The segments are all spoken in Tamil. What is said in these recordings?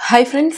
ஹாய் ஃப்ரெண்ட்ஸ்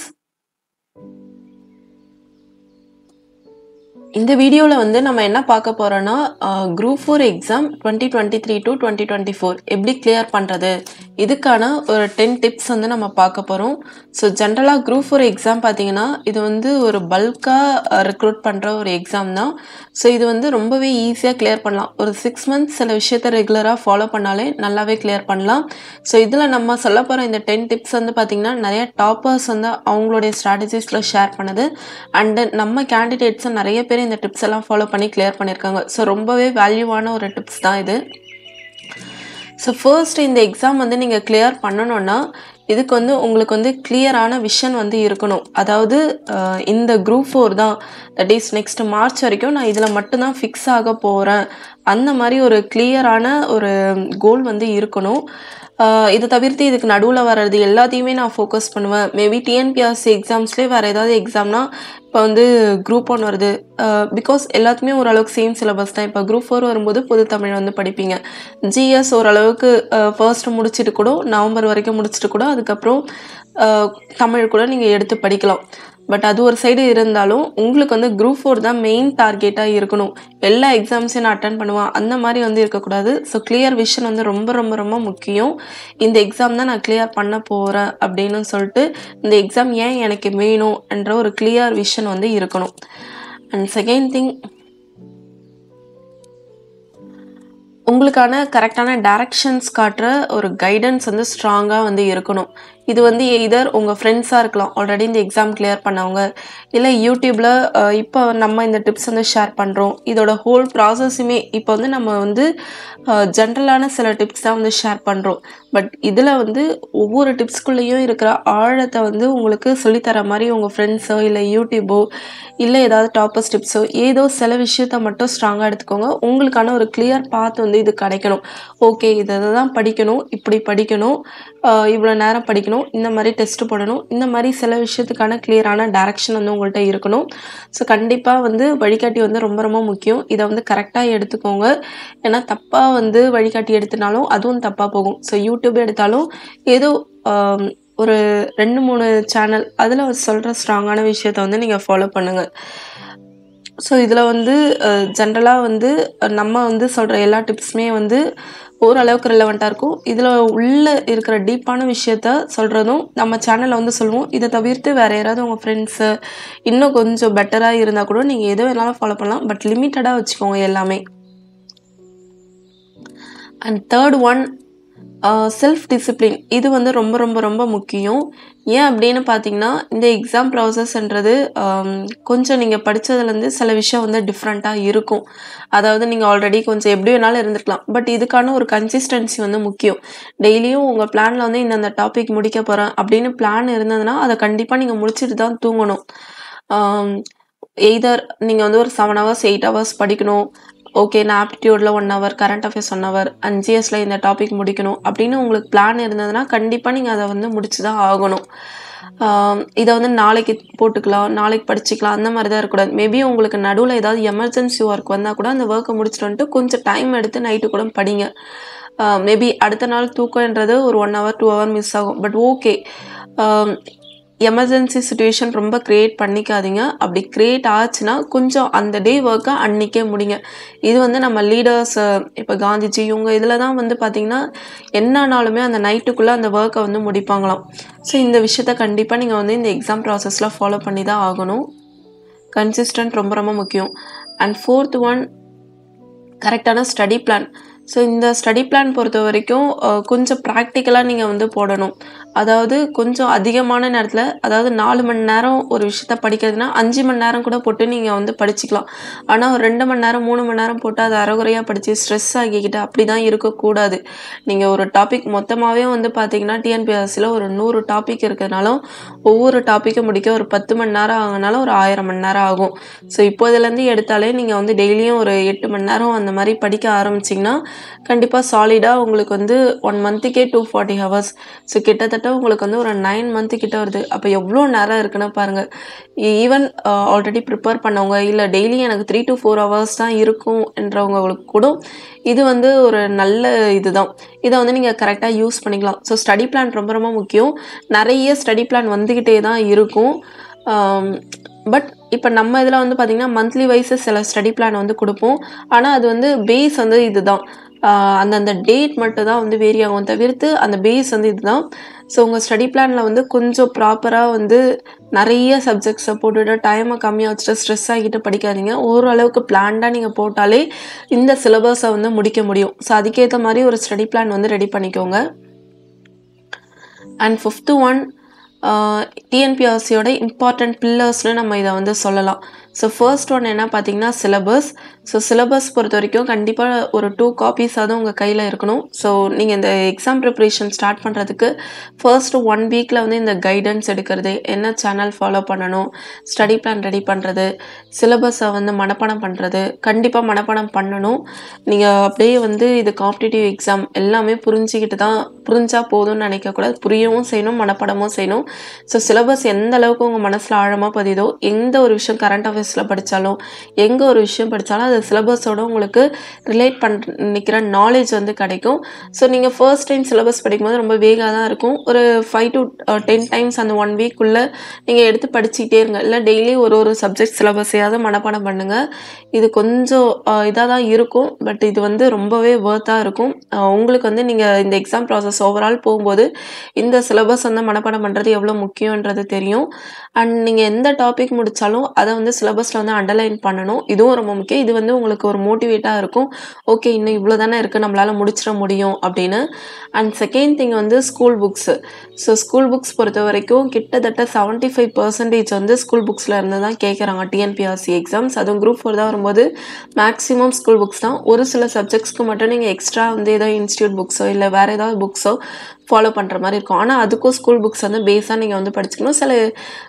இந்த வீடியோவில் வந்து நம்ம என்ன பார்க்க போகிறோன்னா group four exam twenty twenty three to twenty twenty four எப்படி கிளியர் பண்ணுறது இதுக்கான ஒரு டென் டிப்ஸ் வந்து நம்ம பார்க்க போகிறோம் ஸோ ஜென்ரலாக குரூப் ஃபோர் எக்ஸாம் பார்த்தீங்கன்னா இது வந்து ஒரு பல்காக ரெக்ரூட் பண்ணுற ஒரு எக்ஸாம் தான் ஸோ இது வந்து ரொம்பவே ஈஸியாக கிளியர் பண்ணலாம் ஒரு சிக்ஸ் மந்த்ஸ் சில விஷயத்த ரெகுலராக ஃபாலோ பண்ணாலே நல்லாவே கிளியர் பண்ணலாம் ஸோ இதில் நம்ம சொல்ல போகிற இந்த டென் டிப்ஸ் வந்து பார்த்திங்கன்னா நிறைய டாப்பர்ஸ் வந்து அவங்களுடைய ஸ்ட்ராட்டஜிஸில் ஷேர் பண்ணுது அண்டு நம்ம கேண்டிடேட்ஸும் நிறைய பேர் இந்த டிப்ஸ் எல்லாம் ஃபாலோ பண்ணி கிளியர் பண்ணியிருக்காங்க ஸோ ரொம்பவே வேல்யூவான ஒரு டிப்ஸ் தான் இது ஸோ ஃபர்ஸ்ட் இந்த எக்ஸாம் வந்து நீங்கள் கிளியர் பண்ணணுன்னா இதுக்கு வந்து உங்களுக்கு வந்து கிளியரான விஷன் வந்து இருக்கணும் அதாவது அஹ், இந்த குரூப் ஃபோர் தான் தட் இஸ் நெக்ஸ்ட் மார்ச் வரைக்கும் நான் இதில் மட்டும்தான் ஃபிக்ஸ் ஆக போகிறேன் அந்த மாதிரி ஒரு கிளியரான ஒரு கோல் வந்து இருக்கணும் ஆஹ் இதை தவிர்த்து இதுக்கு நடுவில் வர்றது எல்லாத்தையுமே நான் ஃபோக்கஸ் பண்ணுவேன் மேபி டிஎன்பிஎஸ்சி எக்ஸாம்ஸ்லேயே வேறு ஏதாவது எக்ஸாம்னா இப்போ வந்து குரூப் ஒன் வருது பிகாஸ் எல்லாத்துமே ஓரளவுக்கு சேம் சிலபஸ் தான் இப்போ குரூப் ஃபோர் வரும்போது பொது தமிழ் வந்து படிப்பீங்க ஜிஎஸ் ஓரளவுக்கு ஃபர்ஸ்ட் முடிச்சுட்டு கூட நவம்பர் வரைக்கும் முடிச்சுட்டு கூட அதுக்கப்புறம் ஆஹ் தமிழ் கூட நீங்கள் எடுத்து படிக்கலாம் பட் அது ஒரு சைடு இருந்தாலும் உங்களுக்கு வந்து குரூப் ஃபோர் தான் மெயின் டார்கெட்டாக இருக்கணும் எல்லா எக்ஸாம்ஸையும் நான் அட்டன் பண்ணுவேன் அந்த மாதிரி வந்து இருக்கக்கூடாது ஸோ கிளியர் விஷன் வந்து ரொம்ப ரொம்ப ரொம்ப முக்கியம் இந்த எக்ஸாம் தான் நான் கிளியர் பண்ண போகிறேன் அப்படின்னு சொல்லிட்டு இந்த எக்ஸாம் ஏன் எனக்கு வேணும் என்ற ஒரு கிளியர் விஷன் வந்து இருக்கணும் அண்ட் செகண்ட் திங் உங்களுக்கான கரெக்டான டைரக்ஷன்ஸ் காட்டுற ஒரு கைடன்ஸ் வந்து ஸ்ட்ராங்காக வந்து இருக்கணும் இது வந்து எய்தர் உங்கள் ஃப்ரெண்ட்ஸாக இருக்கலாம் ஆல்ரெடி இந்த எக்ஸாம் கிளியர் பண்ணவங்க இல்லை யூடியூப்பில் இப்போ நம்ம இந்த டிப்ஸ் வந்து ஷேர் பண்ணுறோம் இதோட ஹோல் ப்ராசஸுமே இப்போ வந்து நம்ம வந்து ஜென்ரலான சில டிப்ஸ் தான் வந்து ஷேர் பண்ணுறோம் பட் இதில் வந்து ஒவ்வொரு டிப்ஸ்குள்ளேயும் இருக்கிற ஆழத்தை வந்து உங்களுக்கு சொல்லித்தர மாதிரி உங்கள் ஃப்ரெண்ட்ஸோ இல்லை யூடியூபோ இல்லை ஏதாவது டாப்பர்ஸ் டிப்ஸோ ஏதோ சில விஷயத்த மட்டும் ஸ்ட்ராங்காக எடுத்துக்கோங்க உங்களுக்கான ஒரு கிளியர் பாத் வந்து இது கிடைக்கணும் ஓகே இதை தான் படிக்கணும் இப்படி படிக்கணும் இவ்வளோ நேரம் படிக்கணும் இந்த மாதிரி டெஸ்ட் போடணும் இந்த மாதிரி சில விஷயத்துக்கான கிளியரான டைரக்ஷன் வந்து உங்கள்கிட்ட இருக்கணும் ஸோ கண்டிப்பாக வந்து வழிகாட்டி வந்து ரொம்ப ரொம்ப முக்கியம் இதை வந்து கரெக்டாக எடுத்துக்கோங்க ஏன்னா தப்பாக வந்து வழிகாட்டி எடுத்தினாலும் அதுவும் தப்பாக போகும் ஸோ யூடியூப் எடுத்தாலும் ஏதோ ஆம், ஒரு ரெண்டு மூணு சேனல் அதில் சொல்கிற ஸ்ட்ராங்கான விஷயத்த வந்து நீங்கள் ஃபாலோ பண்ணுங்கள் ஸோ இதில் வந்து ஜென்ரலாக வந்து அஹ், நம்ம வந்து சொல்கிற எல்லா டிப்ஸுமே வந்து ஓரளவுக்கு ரிலவெண்ட்டாக இருக்கும் இதில் உள்ளே இருக்கிற டீப்பான விஷயத்த சொல்கிறதும் நம்ம சேனலில் வந்து சொல்லுவோம் இதை தவிர்த்து வேறு யாராவது உங்கள் ஃப்ரெண்ட்ஸு இன்னும் கொஞ்சம் பெட்டராக இருந்தால் கூட நீங்கள் எது வேணாலும் ஃபாலோ பண்ணலாம் பட் லிமிட்டடாக வச்சுக்கோங்க எல்லாமே and third one self discipline இது வந்து ரொம்ப ரொம்ப ரொம்ப முக்கியம் ஏன் அப்படின்னு பார்த்தீங்கன்னா இந்த எக்ஸாம் ப்ராசஸ்ன்றது கொஞ்சம் நீங்கள் படித்ததுலேருந்து சில விஷயம் வந்து டிஃப்ரெண்ட்டாக இருக்கும் அதாவது நீங்கள் ஆல்ரெடி கொஞ்சம் எப்படி வேணாலும் இருந்திருக்கலாம் பட் இதுக்கான ஒரு கன்சிஸ்டன்சி வந்து முக்கியம் டெய்லியும் உங்கள் பிளானில் வந்து இந்த டாபிக் முடிக்க போகிறேன் அப்படின்னு பிளான் இருந்ததுன்னா அதை கண்டிப்பாக நீங்கள் முடிச்சுட்டு தான் தூங்கணும் எய்தர் நீங்கள் வந்து ஒரு செவன் ஹவர்ஸ் எயிட் ஹவர்ஸ் படிக்கணும் ஓகே நான் ஆப்டிடியூடில் one hour current affairs one hour and ஜிஎஸ்ல இந்த டாபிக் முடிக்கணும் அப்படின்னு உங்களுக்கு பிளான் இருந்ததுன்னா கண்டிப்பாக நீங்கள் அதை வந்து முடிச்சு தான் ஆகணும் ஆம், இதை வந்து நாளைக்கு போட்டுக்கலாம் நாளைக்கு படிச்சுக்கலாம் அந்த மாதிரி தான் இருக்கக்கூடாது மேபி உங்களுக்கு நடுவில் ஏதாவது எமர்ஜென்சி ஒர்க் வந்தால் கூட அந்த ஒர்க்கை முடிச்சுட்டு வந்துட்டு கொஞ்சம் டைம் எடுத்து நைட்டு கூட படிங்க மேபி அடுத்த நாள் தூக்கம்ன்றது ஒரு one hour two hour miss ஆகும் பட் ஓகே எமர்ஜென்சி சுச்சுவேஷன் ரொம்ப க்ரியேட் பண்ணிக்காதீங்க அப்படி க்ரியேட் ஆச்சுன்னா கொஞ்சம் அந்த டே ஒர்க்கை அன்றைக்கே முடிங்க இது வந்து நம்ம லீடர்ஸ் இப்போ காந்திஜி இவங்க இதில் தான் வந்து பார்த்திங்கன்னா என்னன்னாலுமே அந்த நைட்டுக்குள்ளே அந்த ஒர்க்கை வந்து முடிப்பாங்களாம் ஸோ இந்த விஷயத்த கண்டிப்பாக நீங்கள் வந்து இந்த எக்ஸாம் ப்ராசஸில் ஃபாலோ பண்ணி தான் ஆகணும் கன்சிஸ்டன்ட் ரொம்ப ரொம்ப முக்கியம் அண்ட் ஃபோர்த் ஒன் கரெக்டான ஸ்டடி பிளான் ஸோ இந்த ஸ்டடி பிளான் பொறுத்த வரைக்கும் அஹ், கொஞ்சம் ப்ராக்டிக்கலாக நீங்கள் வந்து போடணும் அதாவது கொஞ்சம் அதிகமான நேரத்தில் அதாவது நாலு மணி நேரம் ஒரு விஷயத்த படிக்கிறதுனா அஞ்சு மணி நேரம் கூட போட்டு நீங்கள் வந்து படிச்சுக்கலாம் ஆனால் ஒரு ரெண்டு மணி நேரம் மூணு மணி நேரம் போட்டு அதை அறகுறையாக படித்து ஸ்ட்ரெஸ் ஆகிக்கிட்டு அப்படி தான் இருக்கக்கூடாது நீங்கள் ஒரு டாபிக் மொத்தமாகவே வந்து பார்த்தீங்கன்னா டிஎன்பிஎஸ்சியில் ஒரு நூறு டாபிக் இருக்கிறதுனாலும் ஒவ்வொரு டாப்பிக்கை முடிக்க ஒரு பத்து மணி நேரம் ஆகுனாலும் ஒரு ஆயிரம் மணி நேரம் ஆகும் ஸோ இப்போதுலேருந்து எடுத்தாலே நீங்கள் வந்து டெய்லியும் ஒரு எட்டு மணி நேரம் அந்த மாதிரி படிக்க ஆரம்பிச்சிங்கன்னா கண்டிப்பாக சாலிடாக உங்களுக்கு வந்து ஒன் மந்த்துக்கே டூ ஃபார்ட்டி ஹவர்ஸ் ஸோ கிட்டத்தட்ட உங்களுக்கு வந்து ஒரு நைன் மந்த்து கிட்ட வருது அப்போ எவ்வளோ நேரம் இருக்குன்னு பாருங்கள் ஈவன் ஆல்ரெடி ப்ரிப்பேர் பண்ணவங்க இல்லை டெய்லி எனக்கு த்ரீ டு ஃபோர் ஹவர்ஸ் தான் இருக்கும் என்றவங்களுக்கு கூட இது வந்து ஒரு நல்ல இதுதான் இதை வந்து நீங்கள் கரெக்டாக யூஸ் பண்ணிக்கலாம் ஸோ ஸ்டடி பிளான் ரொம்ப ரொம்ப முக்கியம் நிறைய ஸ்டடி பிளான் வந்துக்கிட்டே தான் இருக்கும் பட் இப்போ நம்ம இதில் வந்து பார்த்திங்கன்னா மந்த்லி வைஸஸ் சில ஸ்டடி பிளான் வந்து கொடுப்போம் ஆனால் அது வந்து பேஸ் வந்து இதுதான் ஆஹ் அந்தந்த டேட் மட்டும் தான் வந்து வேரி ஆகும் தவிர்த்து அந்த பேஸ் வந்து இதுதான் ஸோ உங்கள் ஸ்டடி பிளானில் வந்து கொஞ்சம் ப்ராப்பராக வந்து நிறைய சப்ஜெக்ட்ஸை போட்டுட்டு டைமை கம்மியாக வச்சுட்டு ஸ்ட்ரெஸ் ஆகிட்டு படிக்காதீங்க ஓரளவுக்கு பிளான்டாக நீங்கள் போட்டாலே இந்த சிலபஸை வந்து முடிக்க முடியும் ஸோ அதுக்கேற்ற மாதிரி ஒரு ஸ்டடி பிளான் வந்து ரெடி பண்ணிக்கோங்க அண்ட் ஃபிஃப்த்து ஒன் டிஎன்பிஎஸ்சியோட இம்பார்ட்டண்ட் பில்லர்ஸ்னு நம்ம இதை வந்து சொல்லலாம் ஸோ ஃபர்ஸ்ட் ஒன் என்ன பார்த்தீங்கன்னா சிலபஸ் ஸோ சிலபஸ் பொறுத்த வரைக்கும் கண்டிப்பாக ஒரு டூ காப்பீஸாவது உங்கள் கையில் இருக்கணும் ஸோ நீங்கள் இந்த எக்ஸாம் ப்ரிப்ரேஷன் ஸ்டார்ட் பண்ணுறதுக்கு ஃபர்ஸ்ட் ஒன் வீக்கில் வந்து இந்த கைடன்ஸ் எடுக்கிறது என்ன சேனல் ஃபாலோ பண்ணணும் ஸ்டடி பிளான் ரெடி பண்ணுறது சிலபஸை வந்து மனப்பாடம் பண்ணுறது கண்டிப்பாக மனப்பாடம் பண்ணணும் நீங்கள் அப்படியே வந்து இது காம்படிட்டிவ் எக்ஸாம் எல்லாமே புரிஞ்சுக்கிட்டு தான் புரிஞ்சா போதும்னு நினைக்கக்கூடாது புரியவும் செய்யணும் மனப்பாடமும் செய்யணும் ஸோ சிலபஸ் எந்த அளவுக்கு உங்கள் மனசில் ஆழமாக பதியுதோ எந்த ஒரு விஷயம் கரண்ட் அஃபேர்ஸில் படித்தாலும் எங்கே ஒரு விஷயம் படித்தாலும் அது சிலபஸோட உங்களுக்கு ரிலேட் பண்ணிக்கிற நாலேஜ் வந்து கிடைக்கும் ஸோ நீங்கள் ஃபர்ஸ்ட் டைம் சிலபஸ் படிக்கும்போது ரொம்ப வேகாக தான் இருக்கும் ஒரு ஃபைவ் டு டென் டைம்ஸ் அந்த ஒன் வீக்குள்ளே நீங்கள் எடுத்து படிச்சுக்கிட்டே இருங்க இல்லை டெய்லி ஒரு ஒரு சப்ஜெக்ட் சிலபஸையாவது மனப்பாடம் பண்ணுங்கள் இது கொஞ்சம் இதாக தான் இருக்கும் பட் இது வந்து ரொம்பவே ஒர்த்தாக இருக்கும் அஹ் உங்களுக்கு வந்து நீங்கள் இந்த எக்ஸாம் ப்ராசஸ் ஓவரால் போகும்போது இந்த சிலபஸ் வந்து மனப்பாடம் பண்ணுறது எவ்வளோ முக்கியன்றது தெரியும் அண்ட் நீங்கள் எந்த டாபிக் முடித்தாலும் அதை வந்து சிலபஸில் வந்து அண்டர்லைன் பண்ணணும் இதுவும் ரொம்ப முக்கியம் இது வந்து உங்களுக்கு ஒரு மோட்டிவேட்டாக இருக்கும் ஓகே இன்னும் இவ்வளோ தானே இருக்குது நம்மளால் முடிச்சிட முடியும் அப்படின்னு அண்ட் செகண்ட் திங் வந்து school books so school books பொறுத்த வரைக்கும் கிட்டத்தட்ட செவன்ட்டி ஃபைவ் பர்சன்டேஜ் வந்து ஸ்கூல் புக்ஸில் இருந்து தான் கேட்குறாங்க டிஎன்பிஆர்சி எக்ஸாம்ஸ் அதுவும் குரூப் ஃபோர் தான் வரும்போது மேக்ஸிமம் ஸ்கூல் புக்ஸ் தான் ஒரு சில சப்ஜெக்ட்ஸ்க்கு மட்டும் நீங்கள் எக்ஸ்ட்ரா வந்து ஏதாவது இன்ஸ்டியூட் புக்ஸோ இல்லை வேறு ஏதாவது புக்ஸோ ஃபாலோ பண்ணுற மாதிரி இருக்கும் ஆனால் அதுக்கும் ஸ்கூல் புக்ஸ் வந்து பேஸாக நீங்கள் வந்து படிச்சுக்கணும் சில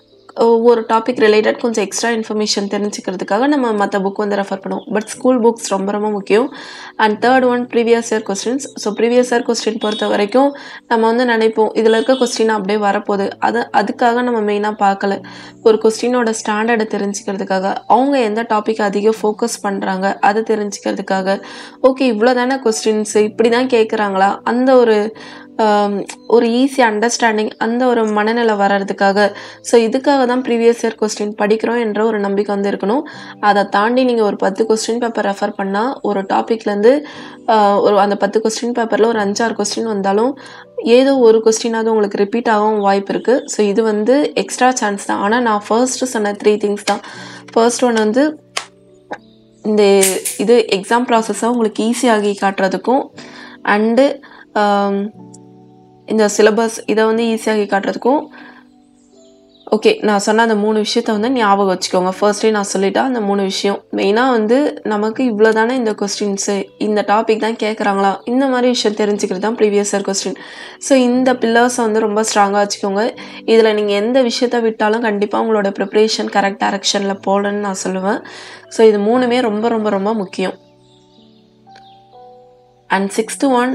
ஒரு டாபிக் ரிலேட்டட் கொஞ்சம் எக்ஸ்ட்ரா இன்ஃபர்மேஷன் தெரிஞ்சுக்கிறதுக்காக நம்ம மற்ற புக் வந்து ரெஃபர் பண்ணுவோம் பட் ஸ்கூல் புக்ஸ் ரொம்ப ரொம்ப முக்கியம் and third one previous year questions so previous year question பொறுத்த வரைக்கும் நம்ம வந்து நினைப்போம் இதில் இருக்க கொஸ்டின் அப்படியே வரப்போகுது அது அதுக்காக நம்ம மெயினாக பார்க்கல ஒரு கொஸ்டினோட ஸ்டாண்டர்டை தெரிஞ்சுக்கிறதுக்காக அவங்க எந்த டாபிக் அதிகம் ஃபோக்கஸ் பண்ணுறாங்க அதை தெரிஞ்சுக்கிறதுக்காக ஓகே இவ்வளோ தானே கொஸ்டின்ஸ் இப்படி தான் கேட்குறாங்களா அந்த ஒரு ஆம், ஒரு ஈஸி அண்டர்ஸ்டாண்டிங் அந்த ஒரு மனநிலை வர்றதுக்காக ஸோ இதுக்காக தான் ப்ரீவியஸ் இயர் கொஸ்டின் படிக்கிறோம் என்ற ஒரு நம்பிக்கை வந்து இருக்கணும் அதை தாண்டி நீங்கள் ஒரு பத்து கொஸ்டின் பேப்பர் ரெஃபர் பண்ணால் ஒரு டாப்பிக்லேருந்து ஒரு அந்த பத்து கொஸ்டின் பேப்பரில் ஒரு அஞ்சாறு கொஸ்டின் வந்தாலும் ஏதோ ஒரு கொஸ்டினாவது உங்களுக்கு ரிப்பீட் ஆகவும் வாய்ப்பு இருக்குது ஸோ இது வந்து எக்ஸ்ட்ரா சான்ஸ் தான் ஆனால் நான் ஃபர்ஸ்ட்டு சொன்ன த்ரீ திங்ஸ் தான் ஃபர்ஸ்ட் ஒன் வந்து இந்த இது எக்ஸாம் ப்ராசஸை உங்களுக்கு ஈஸியாகி காட்டுறதுக்கும் அண்டு இந்த சிலபஸ் இதை வந்து ஈஸியாகி காட்டுறதுக்கும் ஓகே நான் சொன்ன அந்த மூணு விஷயத்த வந்து ஞாபகம் வச்சுக்கோங்க ஃபர்ஸ்டே நான் சொல்லிட்டேன் அந்த மூணு விஷயம் மெயினாக வந்து நமக்கு இவ்வளோ தானே இந்த கொஸ்டின்ஸு இந்த டாபிக் தான் கேட்குறாங்களா இந்த மாதிரி விஷயம் தெரிஞ்சுக்கிறது தான் ப்ரீவியஸ் இயர் கொஸ்டின் ஸோ இந்த பில்லர்ஸை வந்து ரொம்ப ஸ்ட்ராங்காக வச்சுக்கோங்க இதில் நீங்கள் எந்த விஷயத்த விட்டாலும் கண்டிப்பாக உங்களோட ப்ரிப்ரேஷன் கரெக்ட் டைரக்ஷனில் போகலன்னு நான் சொல்லுவேன் ஸோ இது மூணுமே ரொம்ப ரொம்ப ரொம்ப முக்கியம் அண்ட் சிக்ஸ்த்து ஒன்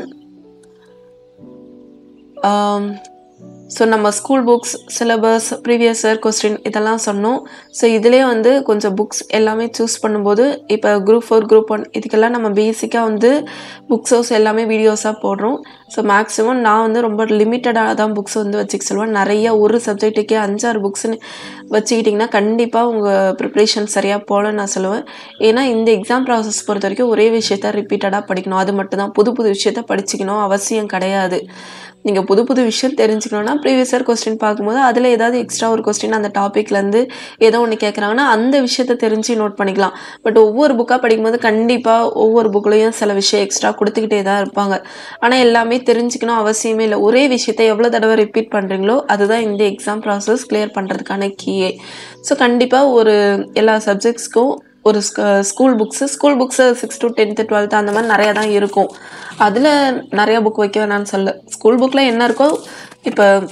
ஸோ நம்ம school books syllabus previous year question இதெல்லாம் சொன்னோம் ஸோ இதிலே வந்து கொஞ்சம் புக்ஸ் எல்லாமே சூஸ் பண்ணும்போது இப்போ குரூப் ஃபோர் குரூப் ஒன் இதுக்கெல்லாம் நம்ம பேசிக்காக வந்து புக்ஸோஸ் எல்லாமே வீடியோஸாக போடுறோம் ஸோ மேக்ஸிமம் நான் வந்து ரொம்ப லிமிட்டடாக தான் புக்ஸ் வந்து வச்சுக்க சொல்லுவேன் நிறைய ஒரு சப்ஜெக்ட்டுக்கே அஞ்சாறு புக்ஸ்னு வச்சுக்கிட்டிங்கன்னா கண்டிப்பாக உங்கள் ப்ரிப்ரேஷன் சரியாக போகலன்னு நான் சொல்லுவேன் ஏன்னா இந்த எக்ஸாம் ப்ராசஸ் பொறுத்த வரைக்கும் ஒரே விஷயத்த ரிப்பீட்டடாக படிக்கணும் அது மட்டும்தான் புது புது விஷயத்த படிச்சுக்கணும் அவசியம் கிடையாது நீங்கள் புது புது விஷயம் தெரிஞ்சுக்கணுன்னா ப்ரீவியஸ் இயர் கொஸ்டின் பார்க்கும்போது அதில் ஏதாவது எக்ஸ்ட்ரா ஒரு கொஸ்டின் அந்த டாப்பிக்லேருந்து ஏதோ ஒன்று கேட்குறாங்கன்னா அந்த விஷயத்த தெரிஞ்சு நோட் பண்ணிக்கலாம் பட் ஒவ்வொரு புக்காக படிக்கும்போது கண்டிப்பாக ஒவ்வொரு புக்லேயும் சில விஷயம் எக்ஸ்ட்ரா கொடுத்துக்கிட்டே தான் இருப்பாங்க ஆனால் எல்லாமே தெரிஞ்சுக்கணும் அவசியமே இல்லை ஒரே விஷயத்தை எவ்வளோ தடவை ரிப்பீட் பண்ணுறீங்களோ அதுதான் இந்த எக்ஸாம் ப்ராசஸ் கிளியர் பண்ணுறதுக்கான கீயே ஸோ கண்டிப்பாக ஒரு எல்லா சப்ஜெக்ட்ஸ்க்கும் ஒரு school books school books six to tenth twelfth அந்த மாதிரி நிறையா தான் இருக்கும் அதில் நிறையா புக் வைக்க வேணாம்னு சொல்ல ஸ்கூல் புக்கில் என்ன இருக்கோ இப்போ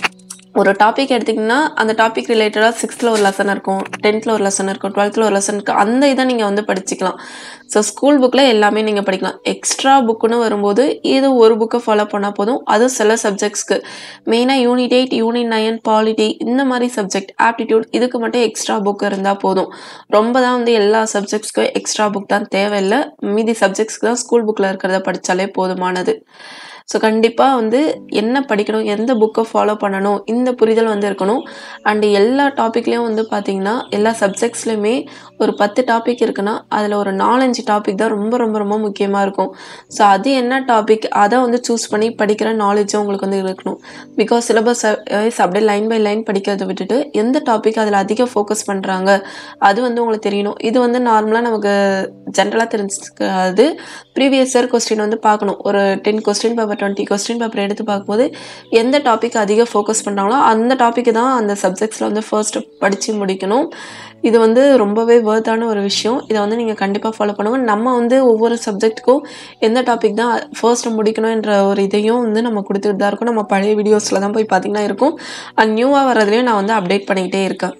ஒரு டாபிக் எடுத்திங்கன்னா அந்த டாபிக் ரிலேட்டடாக சிக்ஸ்த்தில் ஒரு லெசன் இருக்கும் டென்த்தில் ஒரு லெசன் இருக்கும் டுவெல்த்தில் ஒரு லெசன் இருக்கும் அந்த இதை நீங்கள் வந்து படிச்சுக்கலாம் ஸோ ஸ்கூல் புக்கில் எல்லாமே நீங்கள் படிக்கலாம் எக்ஸ்ட்ரா புக்குன்னு வரும்போது ஏதோ ஒரு புக்கை ஃபாலோ பண்ணால் போதும் அது சில சப்ஜெக்ட்ஸ்க்கு மெயினாக unit eight unit nine polity இந்த மாதிரி சப்ஜெக்ட் ஆப்டிடியூட் இதுக்கு மட்டும் எக்ஸ்ட்ரா புக் இருந்தால் போதும் ரொம்ப தான் வந்து எல்லா சப்ஜெக்ட்ஸ்க்கும் எக்ஸ்ட்ரா புக் தான் தேவையில்லை மீதி சப்ஜெக்ட்ஸ்க்கு தான் ஸ்கூல் புக்கில் இருக்கிறத படித்தாலே போதுமானது ஸோ கண்டிப்பாக வந்து என்ன படிக்கணும் எந்த புக்கை ஃபாலோ பண்ணணும் இந்த புரிதல் வந்து இருக்கணும் அண்டு எல்லா டாப்பிக்லேயும் வந்து பார்த்திங்கன்னா எல்லா சப்ஜெக்ட்ஸ்லையுமே ஒரு பத்து டாபிக் இருக்குன்னா அதில் ஒரு நாலஞ்சு டாபிக் தான் ரொம்ப ரொம்ப ரொம்ப முக்கியமாக இருக்கும் ஸோ அது என்ன டாபிக் அதை வந்து சூஸ் பண்ணி படிக்கிற நாலேஜும் உங்களுக்கு வந்து இருக்கணும் பிகாஸ் சிலபஸ் வைஸ் அப்படியே லைன் பை லைன் படிக்கிறத விட்டுட்டு எந்த டாபிக் அதில் அதிக ஃபோக்கஸ் பண்ணுறாங்க அது வந்து உங்களுக்கு தெரியணும் இது வந்து நார்மலாக நமக்கு ஜென்ரலாக தெரிஞ்சுக்காது ப்ரீவியஸ் இயர் கொஸ்டின் வந்து பார்க்கணும் ஒரு ten question paper twenty question paper எடுத்து பார்க்கும்போது எந்த டாபிக் அதிக ஃபோக்கஸ் பண்ணுறாங்களோ அந்த டாப்பிக்கு தான் அந்த சப்ஜெக்ட்ஸில் வந்து ஃபர்ஸ்ட் படித்து முடிக்கணும் இது வந்து ரொம்பவே வேர்த்தான ஒரு விஷயம் இதை வந்து நீங்கள் கண்டிப்பாக ஃபாலோ பண்ணுங்கள் நம்ம வந்து ஒவ்வொரு சப்ஜெக்ட்டுக்கும் எந்த டாபிக் தான் ஃபர்ஸ்ட் முடிக்கணுன்ற ஒரு இதையும் வந்து நம்ம கொடுத்துட்டு தான் இருக்கோம் நம்ம பழைய வீடியோஸில் தான் போய் பார்த்திங்கன்னா இருக்கும் அண்ட் நியூவாக வர்றதுலேயும் நான் வந்து அப்டேட் பண்ணிக்கிட்டே இருக்கேன்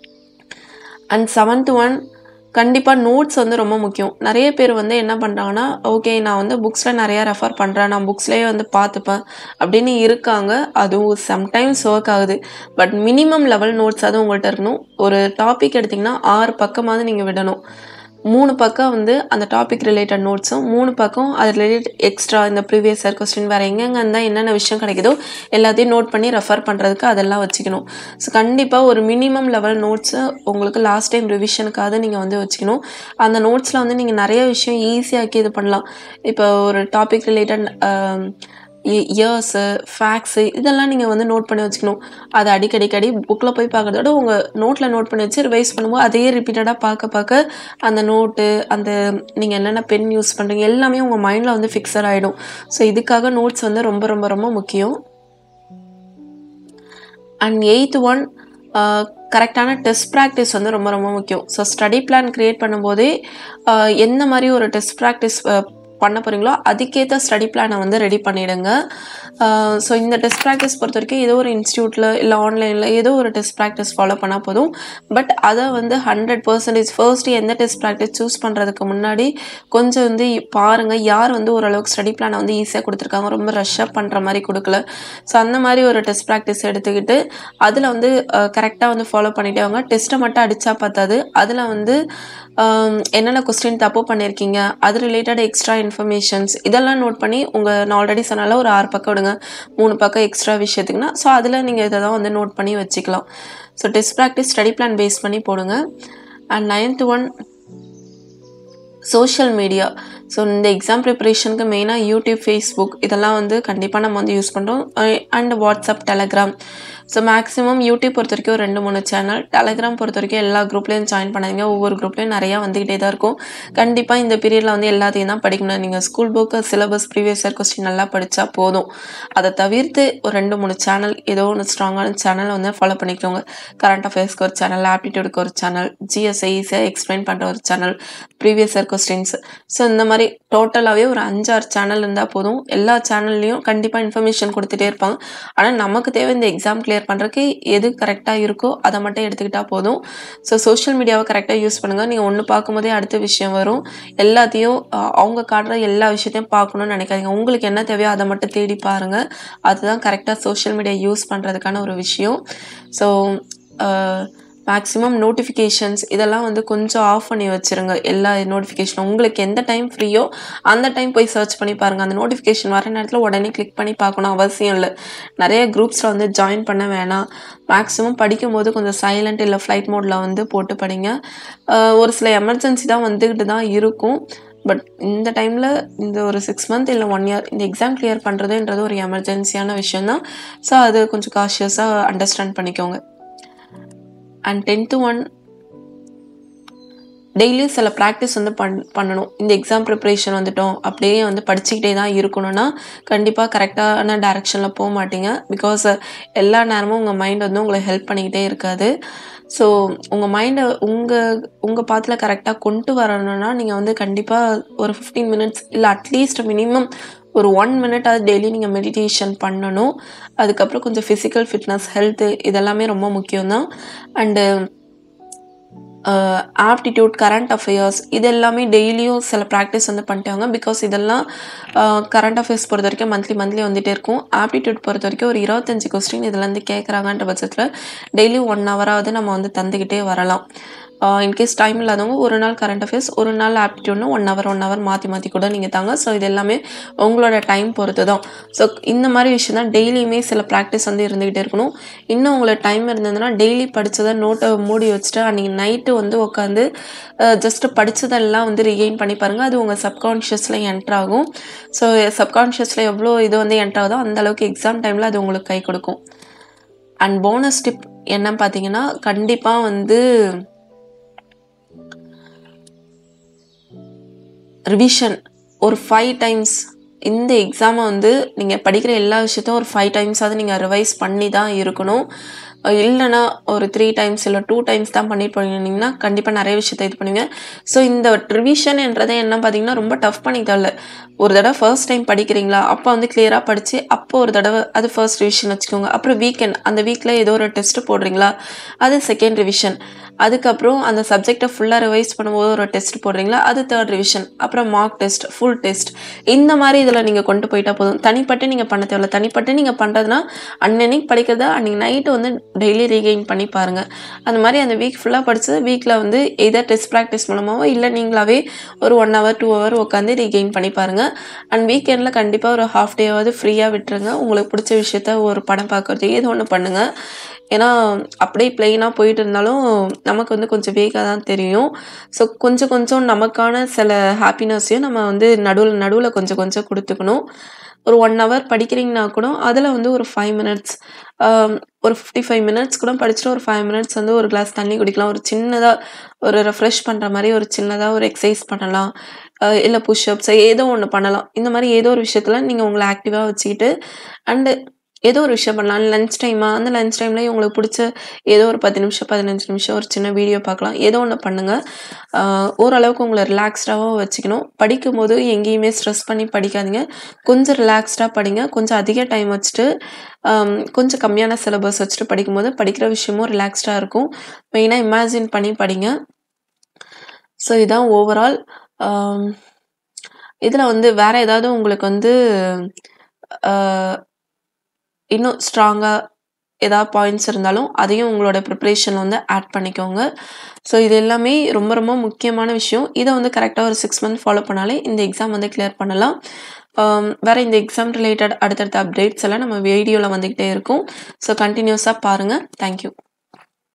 அண்ட் செவன்த் ஒன் கண்டிப்பாக நோட்ஸ் வந்து ரொம்ப முக்கியம் நிறைய பேர் வந்து என்ன பண்ணுறாங்கன்னா ஓகே நான் வந்து புக்ஸில் நிறையா ரெஃபர் பண்ணுறேன் நான் புக்ஸ்லேயே வந்து பார்த்துப்பேன் அப்படின்னு இருக்காங்க அதுவும் சம்டைம்ஸ் ஒர்க் ஆகுது பட் மினிமம் லெவல் நோட்ஸ் அது உங்கள்கிட்ட இருக்கணும் ஒரு டாபிக் எடுத்திங்கன்னா ஆறு பக்கமாவது நீங்கள் விடணும் மூணு பக்கம் வந்து அந்த டாபிக் ரிலேட்டட் நோட்ஸும் மூணு பக்கம் அது ரிலேட்டட் எக்ஸ்ட்ரா இந்த ப்ரீவியஸ் இயர் கொஸ்டின் வேறு எங்கெங்கே இருந்தால் என்னென்ன விஷயம் கிடைக்குதோ எல்லாத்தையும் நோட் பண்ணி ரெஃபர் பண்ணுறதுக்கு அதெல்லாம் வச்சுக்கணும் ஸோ கண்டிப்பாக ஒரு மினிமம் லெவல் நோட்ஸு உங்களுக்கு லாஸ்ட் டைம் ரிவிஷனுக்காக நீங்கள் வந்து வச்சுக்கணும் அந்த நோட்ஸில் வந்து நீங்கள் நிறைய விஷயம் ஈஸியாக்கி இது பண்ணலாம் இப்போ ஒரு டாபிக் ரிலேட்டட் இயர்ஸு ஃபேக்ஸு இதெல்லாம் நீங்கள் வந்து நோட் பண்ணி வச்சுக்கணும் அது அடிக்கடிக்கடி புக்கில் போய் பார்க்குறத விட உங்கள் நோட்டில் நோட் பண்ணி வச்சு ரிவைஸ் பண்ணும்போது அதையே ரிப்பீட்டடாக பார்க்க பார்க்க அந்த நோட்டு அந்த நீங்கள் என்னென்ன பென் யூஸ் பண்ணுறீங்க எல்லாமே உங்கள் மைண்டில் வந்து ஃபிக்ஸட் ஆகிடும் ஸோ இதுக்காக நோட்ஸ் வந்து ரொம்ப ரொம்ப ரொம்ப முக்கியம் அண்ட் எயித் ஒன் கரெக்டான டெஸ்ட் ப்ராக்டிஸ் வந்து ரொம்ப ரொம்ப முக்கியம் ஸோ ஸ்டடி பிளான் க்ரியேட் பண்ணும்போதே எந்த மாதிரி ஒரு டெஸ்ட் ப்ராக்டிஸ் பண்ண போகிறீங்களோ அதுக்கேற்ற ஸ்டடி பிளானை வந்து ரெடி பண்ணிவிடுங்க ஸோ இந்த டெஸ்ட் ப்ராக்டிஸ் பொறுத்த வரைக்கும் ஏதோ ஒரு இன்ஸ்டியூட்டில் இல்லை ஆன்லைனில் ஏதோ ஒரு டெஸ்ட் ப்ராக்டிஸ் ஃபாலோ பண்ணால் போதும் பட் அதை வந்து ஹண்ட்ரட் பர்சன்டேஜ் ஃபர்ஸ்ட்டு எந்த டெஸ்ட் ப்ராக்டிஸ் சூஸ் பண்ணுறதுக்கு முன்னாடி கொஞ்சம் வந்து பாருங்கள் யார் வந்து ஓரளவுக்கு ஸ்டடி பிளானை வந்து ஈஸியாக கொடுத்துருக்காங்க ரொம்ப ரஷ்ஷாக பண்ணுற மாதிரி கொடுக்கல ஸோ அந்த மாதிரி ஒரு டெஸ்ட் ப்ராக்டிஸ் எடுத்துக்கிட்டு அதில் வந்து கரெக்டாக வந்து ஃபாலோ பண்ணிட்டே வாங்க டெஸ்ட்டை மட்டும் அடித்தா பார்த்தாது அதில் வந்து என்னென்ன கொஸ்டின் தப்பு பண்ணியிருக்கீங்க அது ரிலேட்டட் எக்ஸ்ட்ரா இன்ஃபர்மேஷன்ஸ் இதெல்லாம் நோட் பண்ணி உங்கள் நான் ஆல்ரெடி சொன்னால ஒரு ஆறு பக்கம் விடுங்க மூணு பக்கம் எக்ஸ்ட்ரா விஷயத்துக்குன்னா ஸோ அதில் நீங்கள் இதை தான் வந்து நோட் பண்ணி வச்சுக்கலாம் so test practice study plan base பண்ணி போடுங்க and ninth one social media so இந்த எக்ஸாம் ப்ரிப்பரேஷனுக்கு மெயினாக யூடியூப் ஃபேஸ்புக் இதெல்லாம் வந்து கண்டிப்பாக நம்ம வந்து யூஸ் பண்ணுறோம் and WhatsApp Telegram so maximum YouTube பொறுத்த வரைக்கும் ஒரு ரெண்டு மூணு சேனல் டெலகிராம் பொறுத்த வரைக்கும் எல்லா குரூப்லேயும் ஜாயின் பண்ணாதீங்க ஒவ்வொரு குரூப்லேயும் நிறையா வந்துக்கிட்டே தான் இருக்கும் கண்டிப்பாக இந்த பீரியடில் வந்து எல்லாத்தையும் தான் படிக்கணும் நீங்கள் school book syllabus previous year question நல்லா படித்தா போதும் அதை தவிர்த்து ஒரு ரெண்டு மூணு சேனல் ஏதோ ஒன்று ஸ்ட்ராங்கான சேனல் வந்து ஃபாலோ பண்ணிக்கோங்க கரண்ட் அஃபேர்ஸ்க்கு ஒரு சேனல் ஆப்டிடியூடுக்கு ஒரு சேனல் ஜிஎஸ்ஐ ஈஸியாக எக்ஸ்பிளைன் பண்ணுற ஒரு channel previous year questions so இந்த மாதிரி டோட்டலாகவே ஒரு அஞ்சாறு சேனல் இருந்தால் போதும் எல்லா சேனல்லையும் கண்டிப்பாக இன்ஃபர்மேஷன் கொடுத்துட்டே இருப்பாங்க ஆனால் நமக்கு தேவை இந்த எக்ஸாம் கிளியர் பண்ணுறதுக்கு எது கரெக்டாக இருக்கோ அதை மட்டும் எடுத்துக்கிட்டால் போதும் ஸோ சோஷியல் மீடியாவை கரெக்டாக யூஸ் பண்ணுங்கள் நீங்கள் ஒன்று பார்க்கும்போதே அடுத்த விஷயம் வரும் எல்லாத்தையும் அவங்க காட்டுற எல்லா விஷயத்தையும் பார்க்கணும்னு நினைக்காதீங்க உங்களுக்கு என்ன தேவையோ அதை மட்டும் தேடி பாருங்கள் அதுதான் கரெக்டாக சோஷியல் மீடியா யூஸ் பண்ணுறதுக்கான ஒரு விஷயம் ஸோ மேக்ஸிமம் நோட்டிஃபிகேஷன்ஸ் இதெல்லாம் வந்து கொஞ்சம் ஆஃப் பண்ணி வச்சுருங்க எல்லா நோட்டிஃபிகேஷனும் உங்களுக்கு எந்த டைம் ஃப்ரீயோ அந்த டைம் போய் சர்ச் பண்ணி பாருங்கள் அந்த நோட்டிஃபிகேஷன் வர நேரத்தில் உடனே கிளிக் பண்ணி பார்க்கணும் அவசியம் இல்லை நிறைய குரூப்ஸில் வந்து ஜாயின் பண்ண வேணாம் மேக்ஸிமம் படிக்கும்போது கொஞ்சம் சைலண்ட் இல்லை ஃப்ளைட் மோடில் வந்து போட்டு படிங்க ஒரு சில எமர்ஜென்சி தான் வந்துக்கிட்டு தான் இருக்கும் பட் இந்த டைமில் இந்த ஒரு சிக்ஸ் மந்த் இல்லை ஒன் இயர் இந்த எக்ஸாம் கிளியர் பண்ணுறதுன்றது ஒரு எமர்ஜென்சியான விஷயம் தான் ஸோ அது கொஞ்சம் காஷியஸாக அண்டர்ஸ்டாண்ட் பண்ணிக்கோங்க அண்ட் டென்த்து ஒன் டெய்லியும் சில ப்ராக்டிஸ் வந்து பண் பண்ணணும் இந்த எக்ஸாம் ப்ரிப்ரேஷன் வந்துட்டோம் அப்படியே வந்து படிச்சுக்கிட்டே தான் இருக்கணும்னா கண்டிப்பாக கரெக்டான டேரெக்ஷனில் போக மாட்டீங்க பிகாஸ் எல்லா நேரமும் உங்கள் மைண்ட் வந்து உங்களை ஹெல்ப் பண்ணிக்கிட்டே இருக்காது ஸோ உங்கள் மைண்டை உங்கள் உங்கள் பாத்தில் கரெக்டாக கொண்டு வரணும்னா நீங்கள் வந்து கண்டிப்பாக ஒரு ஃபிஃப்டீன் மினிட்ஸ் இல்லை அட்லீஸ்ட் மினிமம் ஒரு ஒன் மினிட் அது டெய்லி நீங்கள் மெடிடேஷன் பண்ணணும் அதுக்கப்புறம் கொஞ்சம் ஃபிசிக்கல் ஃபிட்னஸ் ஹெல்த்து இதெல்லாமே ரொம்ப முக்கியம்தான் அண்டு ஆப்டிடியூட் கரண்ட் அஃபேர்ஸ் இது எல்லாமே டெய்லியும் சில ப்ராக்டிஸ் வந்து பண்ணிட்டாங்க பிகாஸ் இதெல்லாம் கரண்ட் அஃபேர்ஸ் பொறுத்த வரைக்கும் மந்த்லி மந்த்லி வந்துகிட்டே இருக்கும் ஆப்டிடியூட் பொறுத்த வரைக்கும் ஒரு இருபத்தஞ்சி கொஸ்டின் இதுலேருந்து கேட்குறாங்கன்ற பட்சத்தில் டெய்லி ஒன் ஹவராவது நம்ம வந்து தந்துக்கிட்டே வரலாம் இன்கேஸ் டைம் இல்லாதவங்க ஒரு நாள் கரண்ட் அஃபேர்ஸ் ஒரு நாள் ஆப்டிடியூட்னு ஒன் ஹவர் ஒன் ஹவர் மாற்றி மாற்றி கூட நீங்கள் தாங்க ஸோ இது எல்லாமே உங்களோட டைம் பொறுத்து தான் ஸோ இந்த மாதிரி விஷயம் தான் டெய்லியுமே சில ப்ராக்டிஸ் வந்து இருந்துக்கிட்டே இருக்கணும் இன்னும் உங்களுக்கு டைம் இருந்ததுன்னா டெய்லி படித்ததை நோட்டை மூடி வச்சுட்டு அன்றைக்கி நைட்டு வந்து உட்காந்து ஜஸ்ட்டு படித்ததெல்லாம் வந்து ரீகெயின் பண்ணி பாருங்கள் அது உங்கள் சப்கான்ஷியஸில் என்ட்ரு ஆகும் ஸோ சப்கான்ஷியஸில் எவ்வளோ இது வந்து என்ட்ரு ஆகுதோ அந்தளவுக்கு எக்ஸாம் டைமில் அது உங்களுக்கு கை கொடுக்கும் அண்ட் போனஸ் டிப் என்ன பார்த்தீங்கன்னா கண்டிப்பாக வந்து ரிவிஷன் ஒரு ஃபைவ் டைம்ஸ் இந்த எக்ஸாமை வந்து நீங்கள் படிக்கிற எல்லா விஷயத்தையும் ஒரு ஃபைவ் டைம்ஸாவது நீங்கள் ரிவைஸ் பண்ணி தான் இருக்கணும் இல்லைனா ஒரு த்ரீ டைம்ஸ் இல்லை டூ டைம்ஸ் தான் பண்ணிட்டு போனீங்கன்னா கண்டிப்பாக நிறைய விஷயத்த இது பண்ணுவீங்க ஸோ இந்த ரிவிஷன்ன்றதை என்ன பார்த்தீங்கன்னா ரொம்ப டஃப் பண்ணி தேவையில்ல ஒரு தடவை ஃபர்ஸ்ட் டைம் படிக்கிறீங்களா அப்போ வந்து கிளியராக படித்து அப்போ ஒரு தடவை அது ஃபர்ஸ்ட் ரிவிஷன் வச்சுக்கோங்க அப்புறம் வீக்கெண்ட் அந்த வீக்கில் ஏதோ ஒரு டெஸ்ட்டு போடுறீங்களா அது செகண்ட் ரிவிஷன் அதுக்கப்புறம் அந்த சப்ஜெக்டை ஃபுல்லாக ரிவைஸ் பண்ணும்போது ஒரு டெஸ்ட் போடுறீங்களா அது தேர்ட் ரிவிஷன் அப்புறம் மார்க் டெஸ்ட் ஃபுல் டெஸ்ட் இந்த மாதிரி இதில் நீங்கள் கொண்டு போயிட்டா போதும் தனிப்பட்டு நீங்கள் பண்ண தேவையில்ல தனிப்பட்டு நீங்கள் பண்ணுறதுனா அன்னன்னைக்கு படிக்கிறத அன்றைக்கி நைட்டு வந்து டெய்லி ரீகெயின் பண்ணி பாருங்கள் அந்த மாதிரி அந்த வீக் ஃபுல்லாக படித்தது வீக்கில் வந்து எதர் டெஸ்ட் ப்ராக்டிஸ் மூலமாகவோ இல்லை நீங்களாவே ஒரு ஒன் ஹவர் டூ ஹவர் உட்காந்து ரீகெயின் பண்ணி பாருங்கள் அண்ட் வீக்கெண்டில் கண்டிப்பாக ஒரு ஹாஃப் டேவாவது ஃப்ரீயாக விட்டுருங்க உங்களுக்கு பிடிச்ச விஷயத்த ஒரு படம் பார்க்குறது ஏதோ ஒன்று பண்ணுங்கள் ஏன்னா அப்படியே ப்ளெயினாக போயிட்டு இருந்தாலும் நமக்கு வந்து கொஞ்சம் வேகாக தான் தெரியும் ஸோ கொஞ்சம் கொஞ்சம் நமக்கான சில ஹாப்பினஸ்ஸையும் நம்ம வந்து நடுவில் நடுவில் கொஞ்சம் கொஞ்சம் கொடுத்துக்கணும் ஒரு ஒன் ஹவர் படிக்கிறீங்கன்னா கூட அதில் வந்து ஒரு ஃபைவ் மினிட்ஸ் ஒரு ஃபிஃப்டி ஃபைவ் மினிட்ஸ் கூட படிச்சுட்டு ஒரு ஃபைவ் மினிட்ஸ் வந்து ஒரு கிளாஸ் தண்ணி குடிக்கலாம் ஒரு சின்னதாக ஒரு ரெஃப்ரெஷ் பண்ணுற மாதிரி ஒரு சின்னதாக ஒரு எக்ஸசைஸ் பண்ணலாம் இல்லை புஷ்அப்ஸ் ஏதோ ஒன்று பண்ணலாம் இந்த மாதிரி ஏதோ ஒரு விஷயத்தில் நீங்கள் உங்களை ஆக்டிவாக வச்சுக்கிட்டு அண்டு ஏதோ ஒரு விஷயம் பண்ணலாம் லஞ்ச் டைமாக அந்த லஞ்ச் டைம்லேயே உங்களுக்கு பிடிச்ச ஏதோ ஒரு பத்து நிமிஷம் பதினஞ்சு நிமிஷம் ஒரு சின்ன வீடியோ பார்க்கலாம் ஏதோ ஒன்று பண்ணுங்கள் ஓரளவுக்கு உங்களை ரிலாக்ஸ்டாகவும் வச்சுக்கணும் படிக்கும்போது எங்கேயுமே ஸ்ட்ரெஸ் பண்ணி படிக்காதீங்க கொஞ்சம் ரிலாக்ஸ்டாக படிங்க கொஞ்சம் அதிக டைம் வச்சுட்டு கொஞ்சம் கம்மியான சிலபஸ் வச்சுட்டு படிக்கும்போது படிக்கிற விஷயமும் ரிலாக்ஸ்டாக இருக்கும் மெயினாக இமேஜின் பண்ணி படிங்க ஸோ இதுதான் ஓவரால் இதில் வந்து வேறு ஏதாவது உங்களுக்கு வந்து இன்னும் ஸ்ட்ராங்காக ஏதாவது பாயிண்ட்ஸ் இருந்தாலும் அதையும் உங்களோட ப்ரிப்ரேஷனில் வந்து ஆட் பண்ணிக்கோங்க ஸோ இது எல்லாமே ரொம்ப ரொம்ப முக்கியமான விஷயம் இதை வந்து கரெக்டாக ஒரு சிக்ஸ் மந்த் ஃபாலோ பண்ணாலே இந்த எக்ஸாம் வந்து கிளியர் பண்ணலாம் வேறு இந்த எக்ஸாம் ரிலேட்டட் அடுத்தடுத்த அப்டேட்ஸ் எல்லாம் நம்ம வீடியோவில் வந்துக்கிட்டே இருக்கும் ஸோ கண்டினியூஸாக பாருங்கள் தேங்க்யூ